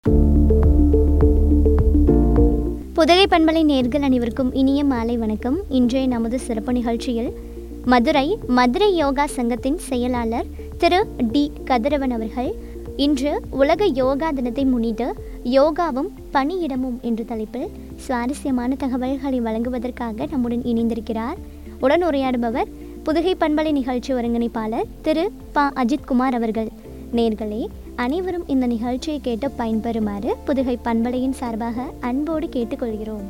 புதுகை பண்பலை நேர்கள் அனைவருக்கும் இனிய மாலை வணக்கம் இன்றைய நமது சிறப்பு நிகழ்ச்சியில் மதுரை மதுரை யோகா சங்கத்தின் செயலாளர் திரு டி கதிரவன் அவர்கள் இன்று உலக யோகா தினத்தை முன்னிட்டு யோகாவும் பணியிடமும் என்ற தலைப்பில் சுவாரஸ்யமான தகவல்களை வழங்குவதற்காக நம்முடன் இணைந்திருக்கிறார் உடன் உரையாடுபவர் புதுகை பண்பலை நிகழ்ச்சி ஒருங்கிணைப்பாளர் திரு ப அஜித்குமார் அவர்கள் நேர்களே அனைவரும் இந்த நிகழ்ச்சியை கேட்டு பயன்பெறுமாறு புதுகை பண்பலையின் சார்பாக அன்போடு கேட்டுக்கொள்கிறோம்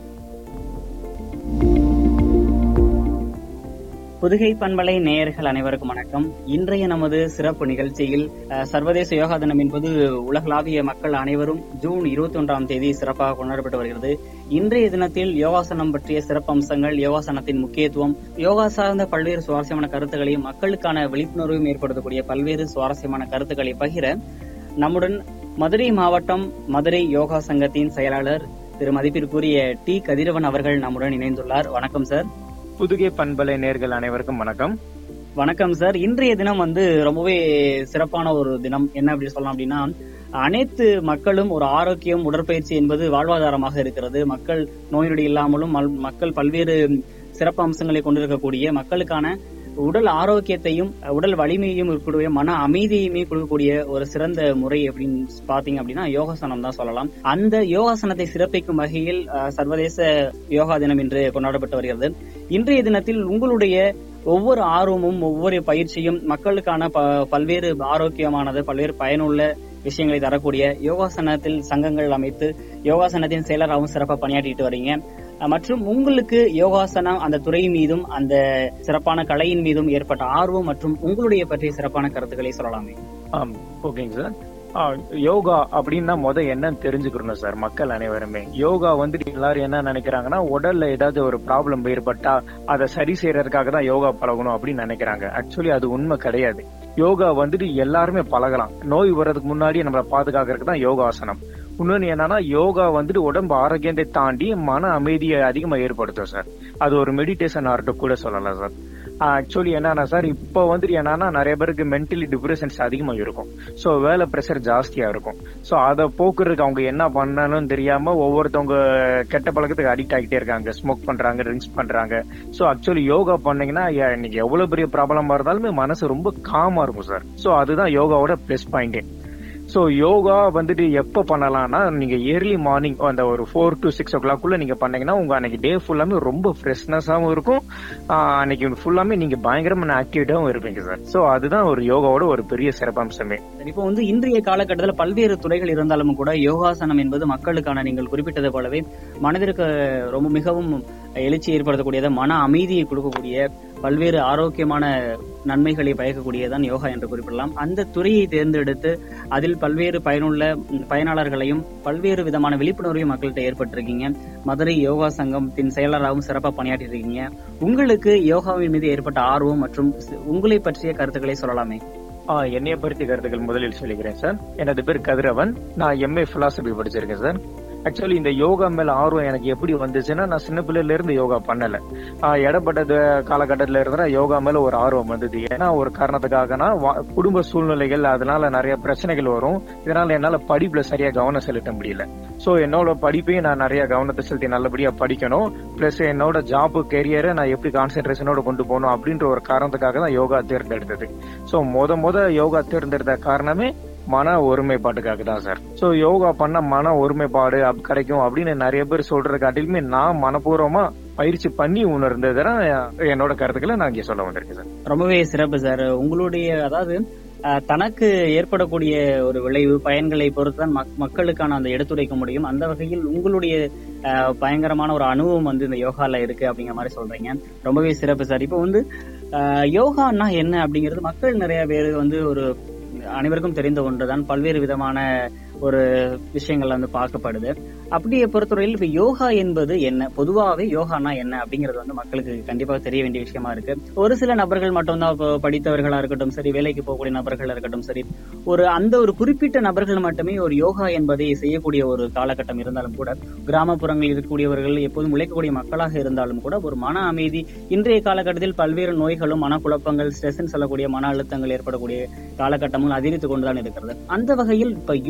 புதுகை பண்பலை நேயர்கள் அனைவருக்கும் வணக்கம் இன்றைய நமது சிறப்பு நிகழ்ச்சியில் அஹ், சர்வதேச யோகா தினம் என்பது உலகளாவிய மக்கள் அனைவரும் ஜூன் இருபத்தி ஒன்றாம் தேதி சிறப்பாக கொண்டாடப்பட்டு வருகிறது இன்றைய தினத்தில் யோகாசனம் பற்றிய சிறப்பு அம்சங்கள் யோகாசனத்தின் முக்கியத்துவம் யோகா சார்ந்த பல்வேறு சுவாரஸ்யமான கருத்துக்களையும் மக்களுக்கான விழிப்புணர்வையும் ஏற்படுத்தக்கூடிய பல்வேறு சுவாரஸ்யமான கருத்துக்களை பகிர நம்முடன் மதுரை மாவட்டம் மதுரை யோகா சங்கத்தின் செயலாளர் திரு மதிப்பிற்குரிய டி கதிரவன் அவர்கள் நம்முடன் இணைந்துள்ளார் வணக்கம் சார் புதுகை பண்பலை நேர்கள் அனைவருக்கும் வணக்கம் வணக்கம் சார் இன்றைய தினம் வந்து ரொம்பவே சிறப்பான ஒரு தினம் என்ன அப்படி சொல்லலாம் அப்படின்னா அனைத்து மக்களும் ஒரு ஆரோக்கியம் உடற்பயிற்சி என்பது வாழ்வாதாரமாக இருக்கிறது மக்கள் நோய் நொடி இல்லாமலும் மல்- மக்கள் பல்வேறு சிறப்பு அம்சங்களை கொண்டிருக்கக்கூடிய மக்களுக்கான உடல் ஆரோக்கியத்தையும் உடல் வலிமையையும் இருக்கக்கூடிய மன அமைதியுமே கொடுக்கக்கூடிய ஒரு சிறந்த முறை அப்படின்னு பாத்தீங்க அப்படின்னா யோகாசனம் தான் சொல்லலாம் அந்த யோகாசனத்தை சிறப்பிக்கும் வகையில் அஹ், சர்வதேச யோகா தினம் இன்று கொண்டாடப்பட்டு வருகிறது இன்றைய தினத்தில் உங்களுடைய ஒவ்வொரு ஆர்வமும் ஒவ்வொரு பயிற்சியும் மக்களுக்கான ப- பல்வேறு ஆரோக்கியமானது பல்வேறு பயனுள்ள விஷயங்களை தரக்கூடிய யோகாசனத்தில் சங்கங்கள் அமைத்து யோகாசனத்தின் செயலராகவும் சிறப்பாக பணியாற்றிட்டு வரீங்க அஹ் மற்றும் உங்களுக்கு யோகாசனம் அந்த துறை மீதும் அந்த சிறப்பான கலையின் மீதும் ஏற்பட்ட ஆர்வம் மற்றும் உங்களுடைய பற்றிய சிறப்பான கருத்துக்களை சொல்லலாமே ஆம் ஓகேங்க சார் ஆ, யோகா அப்படின்னா முத என்னன்னு தெரிஞ்சுக்கணும் சார் மக்கள் அனைவருமே யோகா வந்துட்டு எல்லாரும் என்ன நினைக்கிறாங்கன்னா உடல்ல ஏதாவது ஒரு ப்ராப்ளம் ஏற்பட்டா அதை சரி செய்யறதுக்காக தான் யோகா பழகணும் அப்படின்னு நினைக்கிறாங்க ஆக்சுவலி அது உண்மை கிடையாது யோகா வந்துட்டு எல்லாருமே பழகலாம் நோய் வர்றதுக்கு முன்னாடி நம்மளை பாதுகாக்கிறதுக்கு தான் யோகாசனம் இன்னொன்னு என்னன்னா யோகா வந்துட்டு உடம்பு ஆரோக்கியத்தை தாண்டி மன அமைதியை அதிகமா ஏற்படுத்தும் சார் அது ஒரு மெடிடேஷன் ஆர்ட் கூட சொல்லலாம் சார் ஆக்சுவலி என்னன்னா சார் இப்போ வந்துட்டு என்னன்னா நிறைய பேருக்கு மென்டலி டிப்ரெஷன்ஸ் அதிகமா இருக்கும் ஸோ வேலை ப்ரெஷர் ஜாஸ்தியா இருக்கும் ஸோ அதை போக்குறதுக்கு அவங்க என்ன பண்ணணும்னு தெரியாம ஒவ்வொருத்தவங்க கெட்ட பழக்கத்துக்கு அடிக்ட் ஆகிட்டே இருக்காங்க ஸ்மோக் பண்றாங்க ட்ரிங்க்ஸ் பண்றாங்க ஸோ ஆக்சுவலி யோகா பண்ணீங்கன்னா ஏ- இன்னைக்கு எவ்வளவு பெரிய ப்ராப்ளமா இருந்தாலுமே மனசு ரொம்ப காமா இருக்கும் சார் ஸோ அதுதான் யோகாவோட ப்ளஸ் பாயிண்டே ஸோ யோகா வந்துட்டு எப்போ பண்ணலாம்னா நீங்க ஏர்லி மார்னிங் அந்த ஒரு ஃபோர் டு சிக்ஸ் ஓ கிளாக்குள்ள நீங்க பண்ணீங்கன்னா உங்க அன்னைக்கு டே ஃபுல்லாமே ரொம்ப ஃப்ரெஷ்னஸாகவும் இருக்கும் ஆஹ் அன்னைக்கு ஃபுல்லாமே நீங்க பயங்கரமான ஆக்டிவிட்டாவும் இருப்பீங்க சார் ஸோ அதுதான் ஒரு யோகாவோட ஒரு பெரிய சிறப்பம்சமே சரி, இப்போ வந்து இன்றைய காலகட்டத்தில் பல்வேறு துறைகள் இருந்தாலும் கூட யோகாசனம் என்பது மக்களுக்கான நீங்கள் குறிப்பிட்டது போலவே மனதிற்கு ரொம்ப மிகவும் எழுச்சி ஏற்படுத்தக்கூடியது மன அமைதியை கொடுக்கக்கூடிய பல்வேறு ஆரோக்கியமான நன்மைகளை பயக்கக்கூடியதான் யோகா என்று குறிப்பிடலாம் அந்த துறையை தேர்ந்தெடுத்து அதில் பல்வேறு பயனுள்ள ம், பயனாளர்களையும் பல்வேறு விதமான விழிப்புணர்வையும் மக்கள்கிட்ட ஏற்பட்டிருக்கீங்க மதுரை யோகா சங்கத்தின் செயலராகவும் சிறப்பாக பணியாற்றி இருக்கீங்க உங்களுக்கு யோகாவின் மீது ஏற்பட்ட ஆர்வம் மற்றும் சி- உங்களை பற்றிய கருத்துக்களை சொல்லலாமே ஆஹ் என்னைய பற்றி கருத்துக்கள் முதலில் சொல்லிக்கிறேன் சார் எனது பேர் கதிரவன் நான் எம்ஏ பிலாசபி படிச்சிருக்கேன் சார் ஆக்சுவலி இந்த யோகா மேல ஆர்வம் எனக்கு எப்படி வந்துச்சுன்னா நான் சின்ன பிள்ளையில இருந்து யோகா பண்ணல ஆஹ் இடப்பட்ட காலகட்டத்துல இருந்தா யோகா மேல ஒரு ஆர்வம் வந்தது ஏன்னா ஒரு காரணத்துக்காகனா வா- குடும்ப சூழ்நிலைகள் அதனால நிறைய பிரச்சனைகள் வரும் இதனால என்னால படிப்புல சரியா கவனம் செலுத்த முடியல சோ என்னோட படிப்பையும் நான் நிறைய கவனத்தை செலுத்தி நல்லபடியா படிக்கணும் பிளஸ் என்னோட ஜாப் கெரியரை நான் எப்படி கான்சென்ட்ரேஷனோட கொண்டு போகணும் அப்படின்ற ஒரு காரணத்துக்காக தான் யோகா தேர்ந்தெடுத்தது சோ முத முத யோகா தேர்ந்தெடுத்த காரணமே மன ஒருமைப்பாட்டுக்காக தான் சார் சோ யோகா பண்ண மன ஒருமைப்பாடு அப் கிடைக்கும் அப்படின்னு நிறைய பேர் சொல்றது காட்டிலுமே நான் மனப்பூர்வமா பயிற்சி பண்ணி உணர்ந்ததுதான் என்னோட கருத்துக்களை நான் இங்க சொல்ல வந்திருக்கேன் சார் ரொம்பவே சிறப்பு சார் உங்களுடைய அதாவது அஹ், தனக்கு ஏற்படக்கூடிய ஒரு விளைவு பயன்களை பொறுத்து தான் மக்- மக்களுக்கான அந்த எடுத்துரைக்க முடியும் அந்த வகையில் உங்களுடைய அஹ், பயங்கரமான ஒரு அனுபவம் வந்து இந்த யோகால இருக்கு அப்படிங்கிற மாதிரி சொல்றீங்க ரொம்பவே சிறப்பு சார் இப்போ வந்து அஹ், யோகான்னா என்ன அப்படிங்கிறது மக்கள் நிறைய பேர் வந்து ஒரு அனைவருக்கும் தெரிந்த ஒன்றுதான் பல்வேறு விதமான ஒரு விஷயங்கள் வந்து பார்க்கப்படுது அப்படியே பொறுத்தவரையில் இப்ப யோகா என்பது என்ன பொதுவாகவே யோகானா என்ன அப்படிங்கிறது வந்து மக்களுக்கு கண்டிப்பாக தெரிய வேண்டிய விஷயமா இருக்கு ஒரு சில நபர்கள் மட்டும்தான் இப்போ படித்தவர்களா இருக்கட்டும் சரி வேலைக்கு போகக்கூடிய நபர்களா இருக்கட்டும் சரி ஒரு அந்த ஒரு குறிப்பிட்ட நபர்கள் மட்டுமே ஒரு யோகா என்பதை செய்யக்கூடிய ஒரு காலகட்டம் இருந்தாலும் கூட கிராமப்புறங்களில் இருக்கக்கூடியவர்கள் எப்போதும் உழைக்கக்கூடிய மக்களாக இருந்தாலும் கூட ஒரு மன அமைதி இன்றைய காலகட்டத்தில் பல்வேறு நோய்களும் மனக்குழப்பங்கள் ஸ்ட்ரெஸ் சொல்லக்கூடிய மன அழுத்தங்கள் ஏற்படக்கூடிய காலகட்டமும் அதிகரித்துக் கொண்டுதான் இருக்கிறது அந்த வகையில் இப்ப யோகா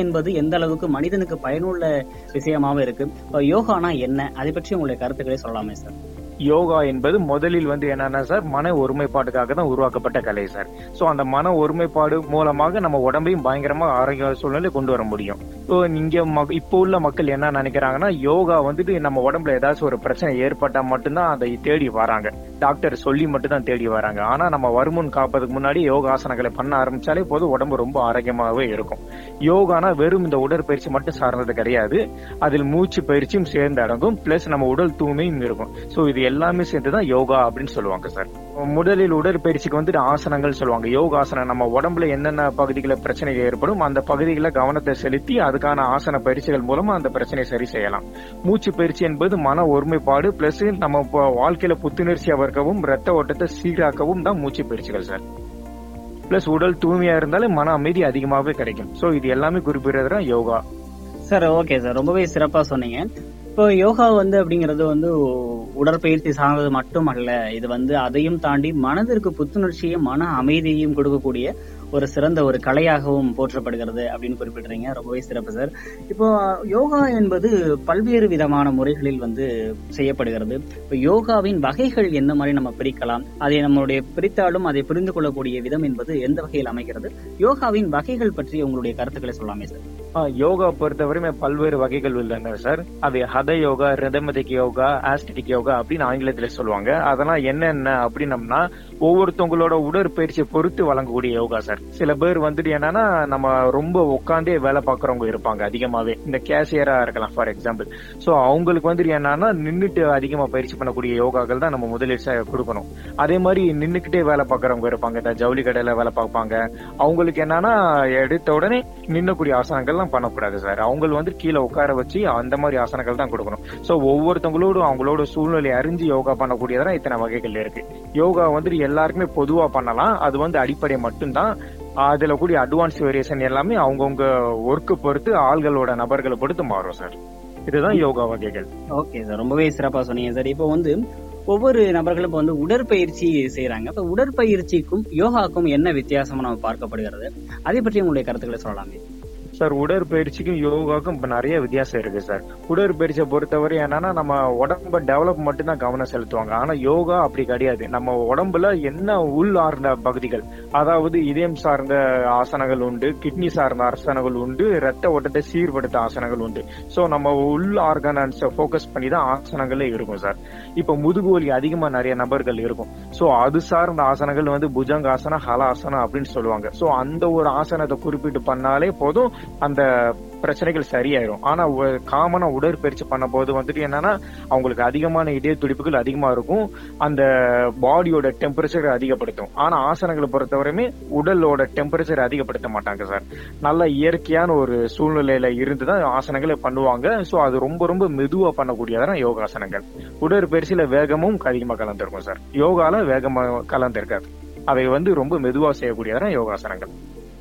என்பது எந்த அளவுக்கு மனிதனுக்கு பயனுள்ள விஷயமாவும் இருக்கு இப்ப யோகானா என்ன அதை பற்றி உங்களுடைய கருத்துக்களை சொல்லலாமே சார் யோகா என்பது முதலில் வந்து என்னன்னா சார் மன ஒருமைப்பாட்டுக்காக தான் உருவாக்கப்பட்ட கலை சார் சோ அந்த மன ஒருமைப்பாடு மூலமாக நம்ம உடம்பையும் பயங்கரமா ஆரோக்கிய சூழ்நிலை கொண்டு வர முடியும் ஸோ இங்க ம- இப்போ உள்ள மக்கள் என்ன நினைக்கிறாங்கன்னா யோகா வந்துட்டு நம்ம உடம்புல ஏதாச்சும் ஒரு பிரச்சனை ஏற்பட்டா மட்டும்தான் அதை தேடி வராங்க டாக்டர் சொல்லி மட்டும் தான் தேடி வராங்க ஆனா நம்ம வருமுன் காப்பதுக்கு முன்னாடி யோகாசனங்களை பண்ண ஆரம்பிச்சாலே போதும் உடம்பு ரொம்ப ஆரோக்கியமாகவே இருக்கும் யோகானா வெறும் இந்த உடற்பயிற்சி மட்டும் சார்ந்தது கிடையாது அதில் மூச்சு பயிற்சியும் சேர்ந்து அடங்கும் பிளஸ் நம்ம உடல் தூய்மையும் இருக்கும் சோ இது எல்லாமே சேர்ந்து தான் யோகா அப்படின்னு சொல்லுவாங்க சார் முதலில் உடற்பயிற்சிக்கு வந்துட்டு ஆசனங்கள் சொல்லுவாங்க யோகாசனம் நம்ம உடம்புல என்னென்ன பகுதிகள பிரச்சனை ஏற்படும் அந்த பகுதிகளை கவனத்தை செலுத்தி அதுக்கான ஆசன பயிற்சிகள் மூலமா அந்த பிரச்சனையை சரி செய்யலாம் மூச்சு பயிற்சி என்பது மன ஒருமைப்பாடு பிளஸ் நம்ம இப்போ வாழ்க்கையில புத்துணர்ச்சியா வர்க்கவும் ரத்த ஓட்டத்தை சீராக்கவும் தான் மூச்சு பயிற்சிகள் சார் பிளஸ் உடல் தூய்மையா இருந்தாலே மன அமைதி அதிகமாகவே கிடைக்கும் சோ இது எல்லாமே குறிப்பிடுறது தான் யோகா சார் ஓகே சார் ரொம்பவே சிறப்பா சொன்னீங்க இப்போ யோகா வந்து அப்படிங்கிறது வந்து உடற்பயிற்சி சார்ந்தது மட்டும் அல்ல இது வந்து அதையும் தாண்டி மனதிற்கு புத்துணர்ச்சியும் மன அமைதியையும் கொடுக்கக்கூடிய ஒரு சிறந்த ஒரு கலையாகவும் போற்றப்படுகிறது அப்படின்னு குறிப்பிடுறீங்க ரொம்பவே சிறப்பு சார் இப்போ யோகா என்பது பல்வேறு விதமான முறைகளில் வந்து செய்யப்படுகிறது இப்போ யோகாவின் வகைகள் எந்த மாதிரி நம்ம பிரிக்கலாம் அதை நம்மளுடைய பிரித்தாலும் அதை புரிந்து கொள்ளக்கூடிய விதம் என்பது எந்த வகையில் அமைகிறது யோகாவின் வகைகள் பற்றி உங்களுடைய கருத்துக்களை சொல்லாமே சார் ஆ, யோகா பொறுத்தவரைமே பல்வேறு வகைகள் உள்ளன சார் அது ஹத யோகா ரிதமதிக் யோகா ஆஸ்டிக் யோகா அப்படின்னு ஆங்கிலத்துல சொல்லுவாங்க அதெல்லாம் என்னென்ன அப்படின்னம்னா ஒவ்வொருத்தவங்களோட உடற்பயிற்சியை பொறுத்து வழங்கக்கூடிய யோகா சார் சில பேர் வந்துட்டு என்னன்னா நம்ம ரொம்ப உட்காந்தே வேலை பார்க்கறவங்க இருப்பாங்க அதிகமாவே இந்த கேசியரா இருக்கலாம் ஃபார் எக்ஸாம்பிள் சோ அவங்களுக்கு வந்துட்டு என்னன்னா நின்னுட்டு அதிகமா பயிற்சி பண்ணக்கூடிய யோகாக்கள் தான் நம்ம முதலில் ச- கொடுக்கணும் அதே மாதிரி நின்னுக்கிட்டே வேலை பார்க்கறவங்க இருப்பாங்க இந்த ஜவுளி கடையில வேலை பார்ப்பாங்க அவங்களுக்கு என்னன்னா எடுத்த உடனே நின்னக்கூடிய ஆசனங்கள்லாம் பண்ணக்கூடாது சார் அவங்க வந்து கீழே உட்கார வச்சு அந்த மாதிரி ஆசனங்கள் தான் கொடுக்கணும் சோ ஒவ்வொருத்தவங்களோடும் அவங்களோட சூழ்நிலை அறிஞ்சு யோகா பண்ணக்கூடியதான் இத்தனை வகைகள் இருக்கு யோகா வந்துட்டு எல்லாருக்குமே பொதுவா பண்ணலாம் அது வந்து அடிப்படை மட்டும்தான் அதுல கூடிய அட்வான்ஸ் வேரியேஷன் எல்லாமே அவங்கவுங்க ஒர்க்கு பொறுத்து ஆள்களோட நபர்களை பொறுத்து மாறும் சார் இதுதான் யோகா வகைகள் ஓகே சார் ரொம்பவே சிறப்பா சொன்னீங்க சார் இப்போ வந்து ஒவ்வொரு நபர்களும் இப்ப வந்து உடற்பயிற்சி செய்யறாங்க இப்ப உடற்பயிற்சிக்கும் யோகாக்கும் என்ன வித்தியாசமா நம்ம பார்க்கப்படுகிறது அதை பற்றி உங்களுடைய கருத்துக்களை சொல்லலாமே சார் உடற்பயிற்சிக்கும் யோகாக்கும் இப்ப நிறைய வித்தியாசம் இருக்கு சார் உடற்பயிற்சியை பொறுத்தவரை என்னன்னா நம்ம உடம்ப டெவலப் மட்டும் தான் கவனம் செலுத்துவாங்க ஆனா யோகா அப்படி கிடையாது நம்ம உடம்புல என்ன உள் ஆர்ந்த பகுதிகள் அதாவது இதயம் சார்ந்த ஆசனங்கள் உண்டு கிட்னி சார்ந்த ஆசனங்கள் உண்டு ரத்த ஓட்டத்தை சீர்படுத்த ஆசனங்கள் உண்டு சோ நம்ம உள் ஆர்கனன்ஸை ஃபோக்கஸ் பண்ணி தான் ஆசனங்களே இருக்கும் சார் இப்ப முதுகு வலி அதிகமா நிறைய நபர்கள் இருக்கும் சோ அது சார்ந்த ஆசனங்கள் வந்து புஜங்காசனம் ஹலாசனம் அப்படின்னு சொல்லுவாங்க சோ அந்த ஒரு ஆசனத்தை குறிப்பிட்டு பண்ணாலே போதும் அந்த பிரச்சனைகள் சரியாயிரும் ஆனா காமனா உடற்பயிற்சி பண்ண போது வந்துட்டு என்னன்னா அவங்களுக்கு அதிகமான இதய துடிப்புகள் அதிகமா இருக்கும் அந்த பாடியோட டெம்பரேச்சர் அதிகப்படுத்தும் ஆனா ஆசனங்களை பொறுத்தவரையுமே உடலோட டெம்பரேச்சர் அதிகப்படுத்த மாட்டாங்க சார் நல்ல இயற்கையான ஒரு சூழ்நிலையில இருந்து தான் ஆசனங்களை பண்ணுவாங்க சோ அது ரொம்ப ரொம்ப மெதுவா பண்ணக்கூடியதான் யோகாசனங்கள் உடற்பயிற்சியில வேகமும் அதிகமா கலந்துருக்கும் சார் யோகால வேகமா கலந்துருக்காது அதை வந்து ரொம்ப மெதுவா செய்யக்கூடியதான் யோகாசனங்கள்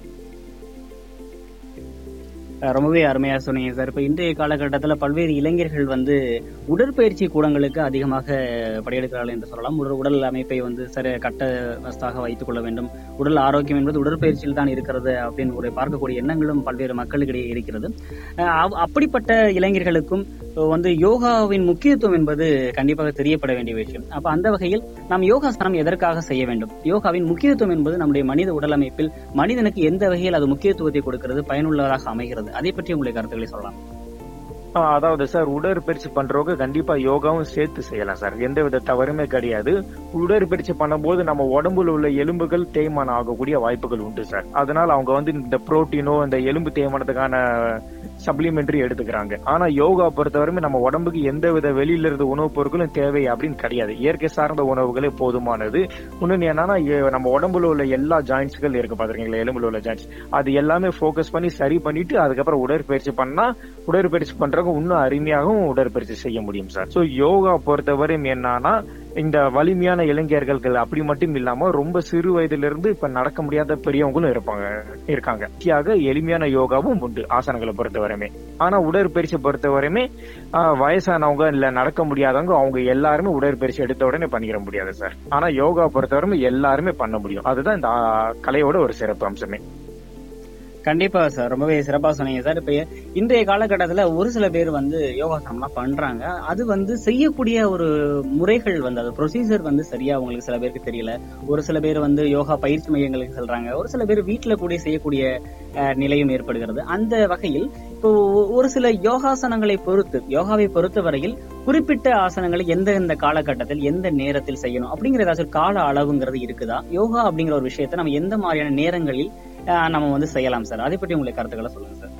அஹ் ரொம்பவே அருமையா சொன்னீங்க சார் இப்ப இன்றைய காலகட்டத்துல பல்வேறு இளைஞர்கள் வந்து உடற்பயிற்சி கூடங்களுக்கு அதிகமாக படையெடுக்கிறார்கள் என்று சொல்லலாம் உடல் உடல் அமைப்பை வந்து சரி கட்ட வசதாக வைத்துக் கொள்ள வேண்டும் உடல் ஆரோக்கியம் என்பது உடற்பயிற்சியில் தான் இருக்கிறது அப்படின்னு ஒரு பார்க்கக்கூடிய எண்ணங்களும் பல்வேறு மக்களுக்கிடையே இருக்கிறது அஹ் அவ்- அப்படிப்பட்ட இளைஞர்களுக்கும் வந்து யோகாவின் முக்கியத்துவம் என்பது கண்டிப்பாக தெரியப்பட வேண்டிய விஷயம் அப்ப அந்த வகையில் நாம் யோகாசனம் எதற்காக செய்ய வேண்டும் யோகாவின் முக்கியத்துவம் என்பது நம்முடைய மனித உடல் அமைப்பில் மனிதனுக்கு எந்த வகையில் அது முக்கியத்துவத்தை கொடுக்கிறது பயனுள்ளதாக அமைகிறது அதை பற்றி உங்களுடைய கருத்துக்களை சொல்லலாம் ஆ, அதாவது சார் உடற்பயிற்சி பண்றவங்க கண்டிப்பா யோகாவும் சேர்த்து செய்யலாம் சார் எந்த வித தவறுமே கிடையாது உடற்பயிற்சி பண்ணும்போது நம்ம உடம்புல உள்ள எலும்புகள் தேய்மானம் ஆகக்கூடிய வாய்ப்புகள் உண்டு சார் அதனால அவங்க வந்து இந்த புரோட்டீனோ இந்த எலும்பு தேய்மானத்துக்கான சப்ளிமெண்டரி எடுத்துக்கிறாங்க ஆனா யோகா பொறுத்தவரைக்கும் நம்ம உடம்புக்கு எந்த வித வெளியில இருந்து உணவுப் பொருட்களும் தேவை அப்படின்னு கிடையாது இயற்கை சார்ந்த உணவுகளே போதுமானது இன்னொன்னு என்னன்னா எ- நம்ம உடம்புல உள்ள எல்லா ஜாயின்ட்ஸ்கள் இருக்கு பாத்திருக்கீங்களா எலும்புல உள்ள ஜாயின்ட்ஸ் அது எல்லாமே ஃபோக்கஸ் பண்ணி சரி பண்ணிட்டு அதுக்கப்புறம் உடற்பயிற்சி பண்ணா உடற்பயிற்சி பண்றவங்க இன்னும் அருமையாகவும் உடற்பயிற்சி செய்ய முடியும் சார் சோ யோகா பொறுத்தவரையும் என்னன்னா இந்த வலிமையான இளைஞர்கள் அப்படி மட்டும் இல்லாம ரொம்ப சிறு வயதுல இருந்து இப்ப நடக்க முடியாத பெரியவங்களும் இருப்பாங்க இருக்காங்க முக்கியாக எளிமையான யோகாவும் உண்டு ஆசனங்களை பொறுத்தவரையுமே ஆனா உடற்பயிற்சி பொறுத்தவரையுமே ஆஹ், வயசானவங்க இல்ல நடக்க முடியாதவங்க அவங்க எல்லாருமே உடற்பயிற்சி எடுத்த உடனே பண்ணிக்கிற முடியாது சார் ஆனா யோகா பொறுத்தவரைமே எல்லாருமே பண்ண முடியும் அதுதான் இந்த ஆஹ், கலையோட ஒரு சிறப்பு அம்சமே கண்டிப்பா சார் ரொம்பவே சிறப்பா சொன்னீங்க சார் இப்ப இன்றைய காலகட்டத்துல ஒரு சில பேர் வந்து யோகாசனம்லாம் பண்றாங்க அது வந்து செய்யக்கூடிய ஒரு முறைகள் வந்து அது ப்ரொசீஜர் வந்து சரியா அவங்களுக்கு சில பேருக்கு தெரியல ஒரு சில பேர் வந்து யோகா பயிற்சி மையங்களுக்கு செல்றாங்க ஒரு சில பேர் வீட்டுல கூட செய்யக்கூடிய அஹ், நிலையும் ஏற்படுகிறது அந்த வகையில் இப்போ ஒரு சில யோகாசனங்களை பொறுத்து யோகாவை பொறுத்த வரையில் குறிப்பிட்ட ஆசனங்களை எந்த எந்த காலகட்டத்தில் எந்த நேரத்தில் செய்யணும் அப்படிங்கிற ஏதாச்சும் கால அளவுங்கிறது இருக்குதா யோகா அப்படிங்கிற ஒரு விஷயத்தை நம்ம எந்த மாதிரியான நேரங்களில் அஹ், நம்ம வந்து செய்யலாம் சார் அதை பற்றி உங்களுக்கு கருத்துக்களை சொல்லுங்க சார்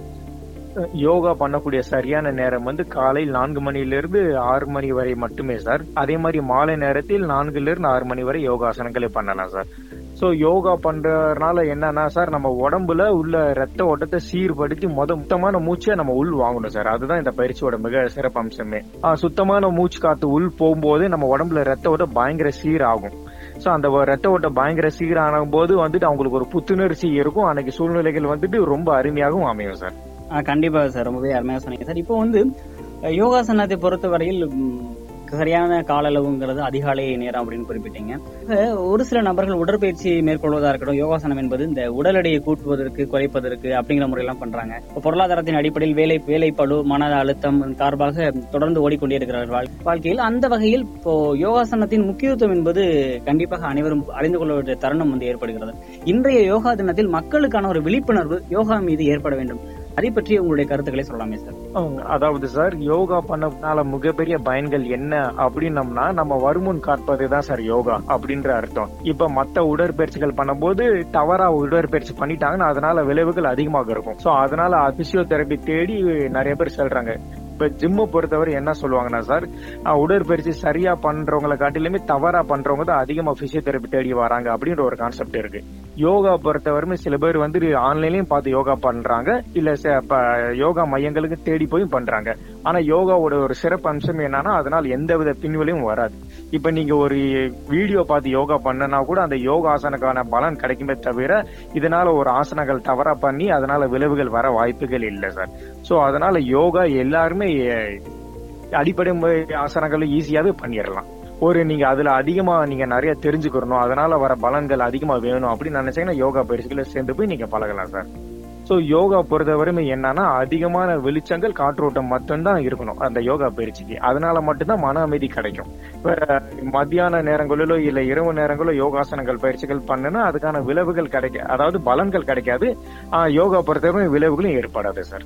யோகா பண்ணக்கூடிய சரியான நேரம் வந்து காலை நான்கு மணியிலிருந்து ஆறு மணி வரை மட்டுமே சார் அதே மாதிரி மாலை நேரத்தில் நான்குல இருந்து ஆறு மணி வரை யோகாசனங்களை பண்ணலாம் சார் சோ யோகா பண்றதுனால என்னன்னா சார் நம்ம உடம்புல உள்ள ரத்த ஓட்டத்தை சீர்படுத்தி மொத சுத்தமான மூச்சை நம்ம உள் வாங்கணும் சார் அதுதான் இந்த பயிற்சியோட மிக சிறப்பம்சமே ஆஹ் சுத்தமான மூச்சு காத்து உள் போகும்போது நம்ம உடம்புல ரத்த ஓட்டம் பயங்கர சீராகும் சோ அந்த ரத்த ஓட்டம் பயங்கர சீரான போது வந்துட்டு அவங்களுக்கு ஒரு புத்துணர்ச்சி இருக்கும் அன்னைக்கு சூழ்நிலைகள் வந்துட்டு ரொம்ப அருமையாகவும் அமையும் சார் ஆஹ் கண்டிப்பா சார் ரொம்பவே அருமையா சொன்னீங்க சார் இப்போ வந்து அஹ், யோகாசனத்தை பொறுத்தவரையில் ம், சரியான கால அளவுங்கிறது அதிகாலை நேரம் அப்படின்னு குறிப்பிட்டீங்க அஹ், ஒரு சில நபர்கள் உடற்பயிற்சி மேற்கொள்வதா இருக்கட்டும் யோகாசனம் என்பது இந்த உடல் எடையை கூட்டுவதற்கு குறைப்பதற்கு அப்படிங்கிற முறையெல்லாம் பண்றாங்க இப்போ பொருளாதாரத்தின் அடிப்படையில் வேலை வேலைப்பளு மன அழுத்தம் கார்பாக தொடர்ந்து ஓடிக்கொண்டே இருக்கிறார்கள் வாழ்- வாழ்க்கையில் அந்த வகையில் இப்போ யோகாசனத்தின் முக்கியத்துவம் என்பது கண்டிப்பாக அனைவரும் அறிந்து கொள்ள வேண்டிய தருணம் வந்து ஏற்படுகிறது இன்றைய யோகா தினத்தில் மக்களுக்கான ஒரு விழிப்புணர்வு யோகா மீது ஏற்பட வேண்டும் அதை பற்றி உங்களுடைய கருத்துக்களை சொல்லலாமே சார் ஆம், அதாவது சார் யோகா பண்ணனால மிகப்பெரிய பயன்கள் என்ன அப்படின்னம்னா நம்ம வருமுன் காப்பதுதான் சார் யோகா அப்படின்ற அர்த்தம் இப்ப மத்த உடற்பயிற்சிகள் பண்ணும்போது தவறா உடற்பயிற்சி பண்ணிட்டாங்கன்னா அதனால விளைவுகள் அதிகமாக இருக்கும் சோ அதனால பிசியோதெரபி தேடி நிறைய பேர் செல்றாங்க இப்ப ஜிம்ம பொறுத்தவரை என்ன சொல்லுவாங்கன்னா சார் ஆஹ், உடற்பயிற்சி சரியா பண்றவங்களை காட்டிலுமே தவறா பண்றவங்க தான் அதிகமா பிசியோதெரபி தேடி வராங்க அப்படின்ற ஒரு கான்செப்ட் இருக்கு யோகா பொறுத்தவரைமே சில பேர் வந்து ஆன்லைன்லயும் பார்த்து யோகா பண்றாங்க இல்ல ச- ப- யோகா மையங்களுக்கு தேடி போய் பண்றாங்க ஆனா யோகாவோட ஒரு சிறப்பு அம்சம் என்னன்னா அதனால எந்த வித பின்விளையும் வராது இப்ப நீங்க ஒரு வீடியோ பார்த்து யோகா பண்ணனா கூட அந்த யோகா ஆசனக்கான பலன் கிடைக்குமே தவிர இதனால ஒரு ஆசனங்கள் தவறா பண்ணி அதனால விளைவுகள் வர வாய்ப்புகள் இல்லை சார் சோ அதனால யோகா எல்லாருமே அஹ், அடிப்படை முறை ஆசனங்களும் ஈஸியாவே பண்ணிடலாம் ஒரு நீங்க அதுல அதிகமா நீங்க நிறைய தெரிஞ்சுக்கணும் அதனால வர பலன்கள் அதிகமா வேணும் அப்படின்னு நினைச்சீங்கன்னா யோகா பயிற்சிகளை சேர்ந்து போய் நீங்க பழகலாம் சார் சோ யோகா பொறுத்தவரைமே என்னன்னா அதிகமான வெளிச்சங்கள் காற்றோட்டம் மட்டும்தான் இருக்கணும் அந்த யோகா பயிற்சிக்கு அதனால மட்டும்தான் மன அமைதி கிடைக்கும் இப்ப மத்தியான நேரங்களிலோ இல்ல இரவு நேரங்களோ யோகாசனங்கள் பயிற்சிகள் பண்ணுனா அதுக்கான விளைவுகள் கிடைக்க அதாவது பலன்கள் கிடைக்காது ஆஹ் யோகா பொறுத்தவரை விளைவுகளும் ஏற்படாது சார்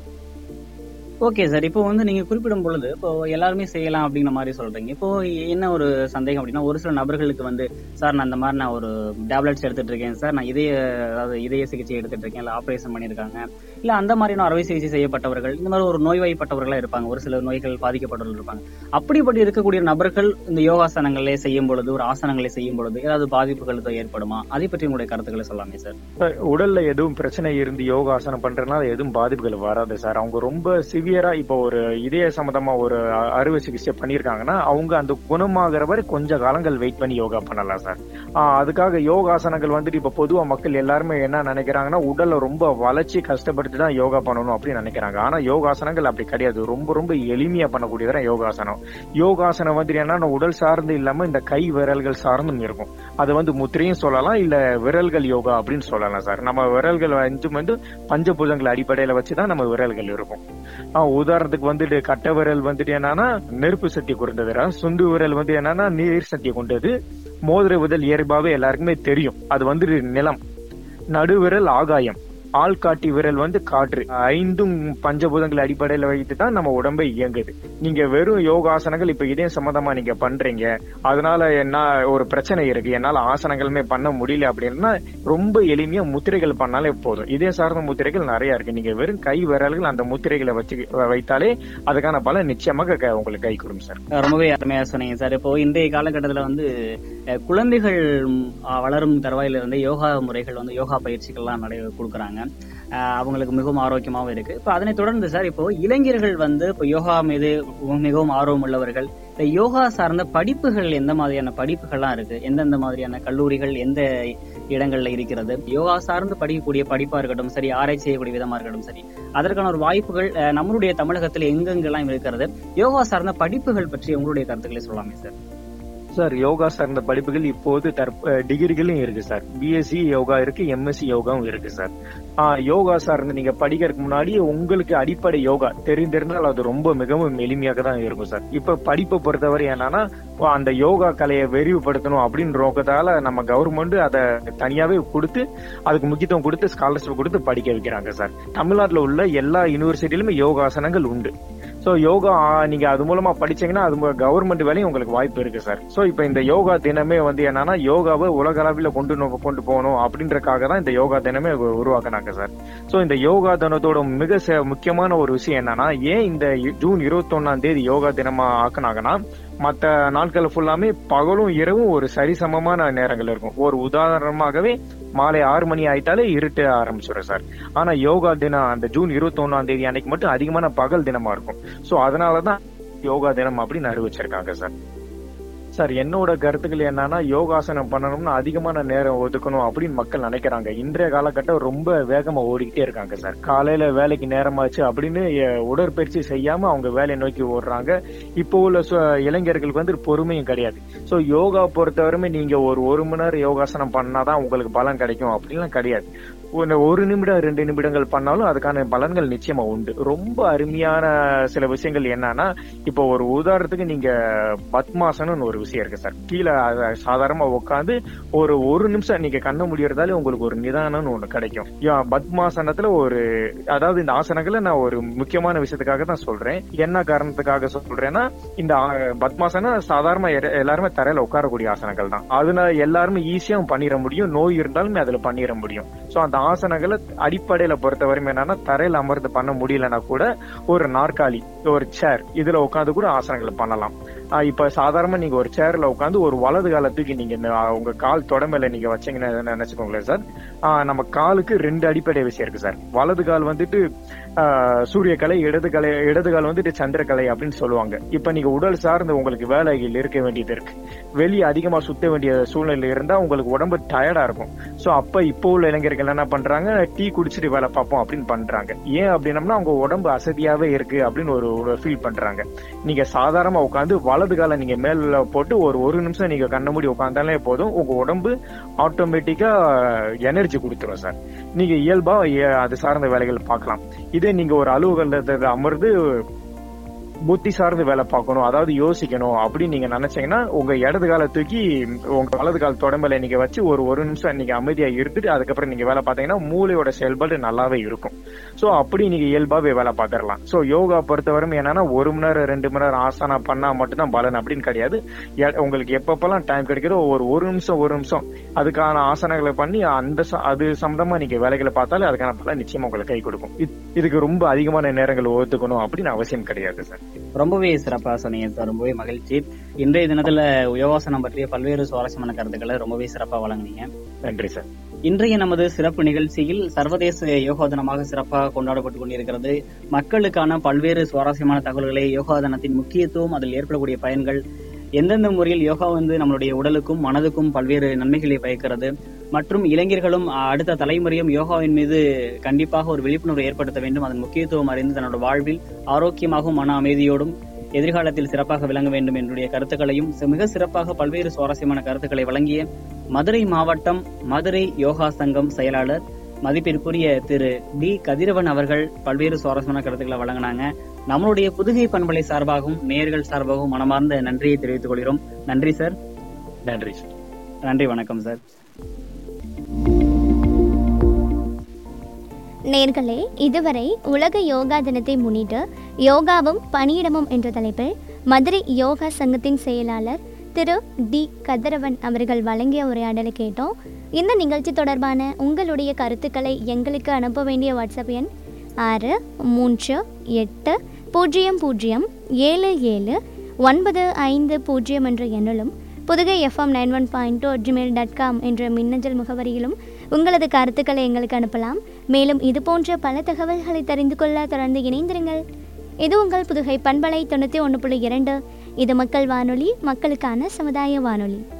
ஓகே சார் இப்போ வந்து நீங்க குறிப்பிடும் பொழுது இப்போ எல்லாருமே செய்யலாம் அப்படிங்கிற மாதிரி சொல்றீங்க இப்போ என்ன ஒரு சந்தேகம் அப்படின்னா ஒரு சில நபர்களுக்கு வந்து சார் நான் இந்த மாதிரி நான் ஒரு டேப்லெட்ஸ் எடுத்துட்டு இருக்கேன் சார் நான் இதய அதாவது இதய சிகிச்சை எடுத்துட்டு இருக்கேன் இல்ல ஆபரேஷன் பண்ணியிருக்காங்க இல்ல அந்த மாதிரியான அறுவை சிகிச்சை செய்யப்பட்டவர்கள் இந்த மாதிரி ஒரு நோய்வாய்ப்பட்டவர்களா இருப்பாங்க ஒரு சில நோய்கள் பாதிக்கப்பட்டவர்கள் இருப்பாங்க அப்படிப்பட்டு இருக்கக்கூடிய நபர்கள் இந்த யோகாசனங்களை செய்யும் பொழுது ஒரு ஆசனங்களை செய்யும் பொழுது ஏதாவது பாதிப்புகள் எதுவும் ஏற்படுமா அதை பற்றி உங்களுடைய கருத்துக்களை சொல்லாமே சார் சார், உடல்ல எதுவும் பிரச்சனை இருந்து யோகாசனம் பண்றதுனால எதுவும் பாதிப்புகள் வராது சார் அவங்க ரொம்ப சிவியரா இப்போ ஒரு இதய சம்பந்தமா ஒரு அ- அறுவை சிகிச்சை பண்ணிருக்காங்கன்னா அவங்க அந்த குணமாகிற வரை கொஞ்ச காலங்கள் வெயிட் பண்ணி யோகா பண்ணலாம் சார் ஆஹ் அதுக்காக யோகாசனங்கள் வந்துட்டு இப்ப பொதுவா மக்கள் எல்லாருமே என்ன நினைக்கிறாங்கன்னா உடலை ரொம்ப வளைச்சி கஷ்டப்பட்டு தான் யோகா பண்ணணும் அப்படின்னு நினைக்கிறாங்க ஆனா யோகாசனங்கள் அப்படி கிடையாது ரொம்ப ரொம்ப எளிமையா பண்ணக்கூடியதான் யோகாசனம் யோகாசனம் வந்து என்னன்னா உடல் சார்ந்து இல்லாம இந்த கை விரல்கள் சார்ந்தும் இருக்கும் அது வந்து முத்திரையும் சொல்லலாம் இல்ல விரல்கள் யோகா அப்படின்னு சொல்லலாம் சார் நம்ம விரல்கள் வந்து வந்து பஞ்சபூதங்கள் அடிப்படையில வச்சுதான் நம்ம விரல்கள் இருக்கும் ஆஹ் உதாரணத்துக்கு வந்துட்டு கட்டை விரல் வந்துட்டு என்னன்னா நெருப்பு சக்தி குறைந்தது சுண்டு விரல் வந்து என்னன்னா நீர் சக்தியை கொண்டது மோதிர விரல் இயல்பாவே எல்லாருக்குமே தெரியும் அது வந்துட்டு நிலம் நடுவிரல் ஆகாயம் ஆள்காட்டி விரல் வந்து காற்று ஐந்தும் பஞ்சபூதங்கள் அடிப்படையில வைத்து தான் நம்ம உடம்பை இயங்குது நீங்க வெறும் யோகாசனங்கள் இப்ப இதே சம்பந்தமா நீங்க பண்றீங்க அதனால என்ன ஒரு பிரச்சனை இருக்கு என்னால ஆசனங்களுமே பண்ண முடியல அப்படின்னா ரொம்ப எளிமையா முத்திரைகள் பண்ணாலே போதும் இதே சார்ந்த முத்திரைகள் நிறைய இருக்கு நீங்க வெறும் கை விரல்கள் அந்த முத்திரைகளை வச்சு வைத்தாலே அதுக்கான பலன் நிச்சயமாக க- உங்களுக்கு கை கொடுக்கும் சார் ரொம்பவே அருமையா சொன்னீங்க சார் இப்போ இன்றைய காலகட்டத்துல வந்து அஹ், குழந்தைகள் ம், அஹ், வளரும் தருவாயில இருந்து யோகா முறைகள் வந்து யோகா பயிற்சிகள்லாம் நிறைய கொடுக்குறாங்க அஹ், அவங்களுக்கு மிகவும் ஆரோக்கியமாகவும் இருக்கு இப்போ அதனை தொடர்ந்து சார் இப்போ இளைஞர்கள் வந்து இப்போ யோகா மீது மிகவும் ஆர்வம் உள்ளவர்கள் இந்த யோகா சார்ந்த படிப்புகள் எந்த மாதிரியான படிப்புகள்லாம் இருக்கு எந்தெந்த மாதிரியான கல்லூரிகள் எந்த இடங்கள்ல இருக்கிறது யோகா சார்ந்து படிக்கக்கூடிய படிப்பா இருக்கட்டும் சரி ஆராய்ச்சி செய்யக்கூடிய விதமா இருக்கட்டும் சரி அதற்கான ஒரு வாய்ப்புகள் அஹ், நம்மளுடைய தமிழகத்தில் எங்கெங்கெல்லாம் இருக்கிறது யோகா சார்ந்த படிப்புகள் பற்றி உங்களுடைய கருத்துக்களை சொல்லலாமே சார் சார் யோகா சார்ந்த படிப்புகள் இப்போது தற்ப டிகிரிகளும் இருக்கு சார் பிஎஸ்சி யோகா இருக்கு எம்எஸ்சி யோகாவும் இருக்கு சார் ஆஹ் யோகா சார்ந்து நீங்க படிக்கிறதுக்கு முன்னாடி உங்களுக்கு அடிப்படை யோகா தெரிந்திருந்தால் அது ரொம்ப மிகவும் எளிமையாக தான் இருக்கும் சார் இப்ப படிப்பை பொறுத்தவரை என்னன்னா அந்த யோகா கலையை விரிவுபடுத்தணும் அப்படின்னு நோக்கத்தால நம்ம கவர்மெண்ட் அதை தனியாவே கொடுத்து அதுக்கு முக்கியத்துவம் கொடுத்து ஸ்காலர்ஷிப் கொடுத்து படிக்க வைக்கிறாங்க சார் தமிழ்நாட்டில் உள்ள எல்லா யூனிவர்சிட்டியிலுமே யோகாசனங்கள் உண்டு ஸோ யோகா ஆ, நீங்க அது மூலமா படிச்சீங்கன்னா அது கவர்மெண்ட் வேலையும் உங்களுக்கு வாய்ப்பு இருக்கு சார் ஸோ இப்போ இந்த யோகா தினமே வந்து என்னன்னா யோகாவை உலக அளவில் கொண்டு நோ- கொண்டு போகணும் அப்படின்றக்காக தான் இந்த யோகா தினமே உ- உருவாக்குனாங்க சார் ஸோ இந்த யோகா தினத்தோட மிக ச- முக்கியமான ஒரு விஷயம் என்னன்னா ஏன் இந்த இ- ஜூன் இருபத்தொன்னாம் தேதி யோகா தினமா ஆக்குனாங்கன்னா மற்ற நாட்கள் ஃபுல்லாமே பகலும் இரவும் ஒரு சரிசமமான நேரங்கள் இருக்கும் ஒரு உதாரணமாகவே மாலை ஆறு மணி ஆயிட்டாலே இருட்டு ஆரம்பிச்சிடும் சார் ஆனா யோகா தினம் அந்த ஜூன் இருபத்தி தேதி அன்னைக்கு மட்டும் அதிகமான பகல் தினமா இருக்கும் சோ அதனாலதான் யோகா தினம் அப்படின்னு அறிவிச்சிருக்காங்க சார் சார் என்னோட கருத்துக்கள் என்னன்னா யோகாசனம் பண்ணணும்னா அதிகமான நேரம் ஒதுக்கணும் அப்படின்னு மக்கள் நினைக்கிறாங்க இன்றைய காலகட்டம் ரொம்ப வேகமா ஓடிக்கிட்டே இருக்காங்க சார் காலையில வேலைக்கு நேரமாச்சு அப்படின்னு எ- உடற்பயிற்சி செய்யாம அவங்க வேலையை நோக்கி ஓடுறாங்க இப்போ உள்ள சு- இளைஞர்களுக்கு வந்து பொறுமையும் கிடையாது சோ யோகா பொறுத்தவரைமே நீங்க ஒரு ஒரு மணி நேரம் யோகாசனம் பண்ணாதான் உங்களுக்கு பலன் கிடைக்கும் அப்படின்லாம் கிடையாது ஒரு- ஒரு நிமிடம் ரெண்டு நிமிடங்கள் பண்ணாலும் அதுக்கான பலன்கள் நிச்சயமா உண்டு ரொம்ப அருமையான சில விஷயங்கள் என்னன்னா இப்போ ஒரு உதாரணத்துக்கு நீங்க பத்மாசனம்னு ஒரு விஷயம் இருக்கு சார் கீழே அத சாதாரணமா உட்காந்து ஒரு ஒரு நிமிஷம் நீங்க கண்ண முடியறதால உங்களுக்கு ஒரு நிதானம்னு ஒண்ணு கிடைக்கும் யா, பத்மாசனத்துல ஒரு அதாவது இந்த ஆசனங்களை நான் ஒரு முக்கியமான விஷயத்துக்காக தான் சொல்றேன் என்ன காரணத்துக்காக சொல்றேன்னா இந்த ஆ- பத்மாசனம் சாதாரண எர- எல்லாருமே தரையில உட்காரக்கூடிய ஆசனங்கள் தான் அதனால எல்லாருமே ஈஸியா பண்ணிட முடியும் நோய் இருந்தாலுமே அதுல பண்ணிட முடியும் சோ அந்த ஆசனங்களை அடிப்படையில பொறுத்தவரைக்கும் என்னன்னா தரையில அமர்ந்து பண்ண முடியலன்னா கூட ஒரு நாற்காலி ஒரு சேர் இதுல உட்காந்து கூட ஆசனங்களை பண்ணலாம் ஆஹ் இப்ப சாதாரணமா நீங்க ஒரு சேர்ல உட்காந்து ஒரு வலது கால தூக்கி நீங்க இந்த, ஆஹ் உங்க கால் தொடமையில நீங்க வச்சீங்கன்னு நினைச்சுக்கோங்களேன் சார் ஆஹ் நம்ம காலுக்கு ரெண்டு அடிப்படை விஷயம் இருக்கு சார் வலது கால் வந்துட்டு ஆஹ் சூரியக்கலை இடது கலை இடது கால் வந்துட்டு சந்திரக்கலை அப்படின்னு சொல்லுவாங்க இப்ப நீங்க உடல் சார்ந்து உங்களுக்கு வேலைகள் இருக்க வேண்டியது இருக்கு வெளியே அதிகமா சுத்த வேண்டிய சூழ்நிலை இருந்தா உங்களுக்கு உடம்பு டயர்டா இருக்கும் சோ அப்ப இப்போ உள்ள இளைஞர்கள் என்ன பண்றாங்க டீ குடிச்சிட்டு வேலை பார்ப்போம் அப்படின்னு பண்றாங்க ஏன் அப்படின்னம்னா அவங்க உடம்பு அசதியாவே இருக்கு அப்படின்னு ஒரு ஃபீல் பண்றாங்க நீங்க சாதாரணமா உட்காந்து வலது காலை நீங்க மேல போட்டு ஒரு ஒரு நிமிஷம் நீங்க கண்ண மூடி உட்காந்தாலே போதும் உங்க உடம்பு ஆட்டோமேட்டிக்கா எனர்ஜி கொடுத்துரும் சார் நீங்க இயல்பா எ- அது சார்ந்த வேலைகள் பார்க்கலாம் இதே நீங்க ஒரு அலுவலகத்துல அமர்ந்து புத்தி சார்ந்து வேலை பார்க்கணும் அதாவது யோசிக்கணும் அப்படின்னு நீங்க நினைச்சீங்கன்னா உங்க இடது காலை தூக்கி உங்க வலது கால் தொடம்பல நீங்க வச்சு ஒரு ஒரு நிமிஷம் நீங்க அமைதியா இருந்துட்டு அதுக்கப்புறம் நீங்க வேலை பார்த்தீங்கன்னா மூளையோட செயல்பாடு நல்லாவே இருக்கும் சோ அப்படி நீங்க இயல்பாவே வேலை பார்த்துடலாம் சோ யோகா பொறுத்தவரைக்கும் என்னன்னா ஒரு மணி நேரம் ரெண்டு மணி நேரம் ஆசனா பண்ணா மட்டும்தான் பலன் அப்படின்னு கிடையாது எ- உங்களுக்கு எப்பப்பெல்லாம் டைம் கிடைக்கிறோ ஒரு ஒரு நிமிஷம் ஒரு நிமிஷம் அதுக்கான ஆசனங்களை பண்ணி அந்த ச- அது சம்பந்தமா நீங்க வேலைகளை பார்த்தாலே அதுக்கான பலன் நிச்சயமா உங்களுக்கு கை கொடுக்கும் இது- இதுக்கு ரொம்ப அதிகமான நேரங்கள் ஒத்துக்கணும் அப்படின்னு அவசியம் கிடையாது சார் ரொம்பவே சிறப்பா சொன்னீங்க சார் ரொம்பவே மகிழ்ச்சி இன்றைய தினத்துல யோகாசனம் பற்றிய பல்வேறு சுவாரஸ்யமான கருத்துக்களை ரொம்பவே சிறப்பா வழங்குனீங்க நன்றி சார் இன்றைய நமது சிறப்பு நிகழ்ச்சியில் சர்வதேச யோகா தினமாக சிறப்பாக கொண்டாடப்பட்டுக் கொண்டிருக்கிறது மக்களுக்கான பல்வேறு சுவாரஸ்யமான தகவல்களை யோகா தினத்தின் முக்கியத்துவம் அதில் ஏற்படக்கூடிய பயன்கள் எந்தெந்த முறையில் யோகா வந்து நம்மளுடைய உடலுக்கும் மனதுக்கும் பல்வேறு நன்மைகளை பயக்கிறது மற்றும் இளைஞர்களும் அஹ், அடுத்த தலைமுறையும் யோகாவின் மீது கண்டிப்பாக ஒரு விழிப்புணர்வு ஏற்படுத்த வேண்டும் அதன் முக்கியத்துவம் அறிந்து தன்னோட வாழ்வில் ஆரோக்கியமாகவும் மன அமைதியோடும் எதிர்காலத்தில் சிறப்பாக விளங்க வேண்டும் என்னுடைய கருத்துக்களையும் சி- மிக சிறப்பாக பல்வேறு சுவாரஸ்யமான கருத்துக்களை வழங்கிய மதுரை மாவட்டம் மதுரை யோகா சங்கம் செயலாளர் மதிப்பிற்குரிய திரு டி கதிரவன் அவர்கள் பல்வேறு சுவாரஸ்யமான கருத்துக்களை வழங்கினாங்க நம்மளுடைய புதுகை பண்பலை சார்பாகவும் நேயர்கள் சார்பாகவும் மனமார்ந்த நன்றியை தெரிவித்துக் கொள்கிறோம் நன்றி சார் நன்றி சார் நன்றி வணக்கம் சார் நேர்களே இதுவரை உலக யோகா தினத்தை முன்னிட்டு யோகாவும் பணியிடமும் என்ற தலைப்பில் மதுரை யோகா சங்கத்தின் செயலாளர் திரு டி கதிரவன் அவர்கள் வழங்கிய உரையாடலை கேட்டோம் இந்த நிகழ்ச்சி தொடர்பான உங்களுடைய கருத்துக்களை எங்களுக்கு அனுப்ப வேண்டிய வாட்ஸ்அப் எண் ஆறு மூன்று எட்டு பூஜ்ஜியம் பூஜ்ஜியம் ஏழு ஏழு ஒன்பது ஐந்து பூஜ்ஜியம் என்ற எண்ணிலும் Pudugai F M nine one point two Gmail dot com என்ற மின்னஞ்சல் முகவரியிலும் உங்களது கருத்துக்களை எங்களுக்கு அனுப்பலாம் மேலும் இது போன்ற பல தகவல்களை தெரிந்து கொள்ள தொடர்ந்து இணைந்திருங்கள் இது உங்கள் புதுகை பண்பலை தொண்ணூற்றி ஒன்று புள்ளி இரண்டு இது மக்கள் வானொலி மக்களுக்கான சமுதாய வானொலி